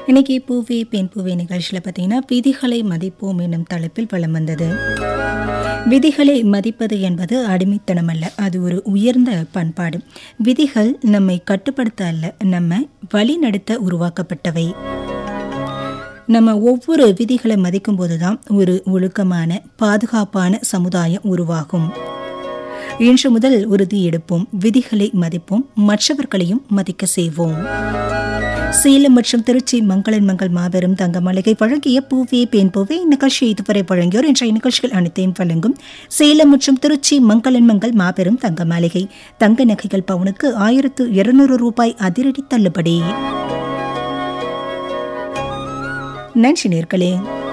இன்னைக்கு பூவே பெண் பூவே நிகழ்ச்சியில் பார்த்தீங்கன்னா விதிகளை மதிப்போம் என்னும் தலைப்பில் வளம் வந்தது விதிகளை மதிப்பது என்பது அடிமைத்தனம் அல்ல அது ஒரு உயர்ந்த பண்பாடு விதிகள் நம்மை கட்டுப்படுத்த அல்ல நம்ம வழிநடத்த உருவாக்கப்பட்டவை நம்ம ஒவ்வொரு விதிகளை மதிக்கும் போதுதான் ஒரு ஒழுக்கமான பாதுகாப்பான சமுதாயம் உருவாகும் இன்று முதல் உறுதி எடுப்போம் விதிகளை மதிப்போம் மற்றவர்களையும் மதிக்க செய்வோம் சேலம் மற்றும் திருச்சி மங்களன் மங்கள் மாபெரும் தங்க மளிகை வழங்கிய பூவே பேன் பூவே இந்நிகழ்ச்சியை இதுவரை வழங்கியோர் இன்றைய நிகழ்ச்சிகள் அனைத்தையும் வழங்கும் சேலம் மற்றும் திருச்சி மங்களன் மங்கள் மாபெரும் தங்க மாளிகை தங்க நகைகள் பவுனுக்கு ஆயிரத்து இருநூறு ரூபாய் அதிரடி தள்ளுபடி நன்றி நேர்களே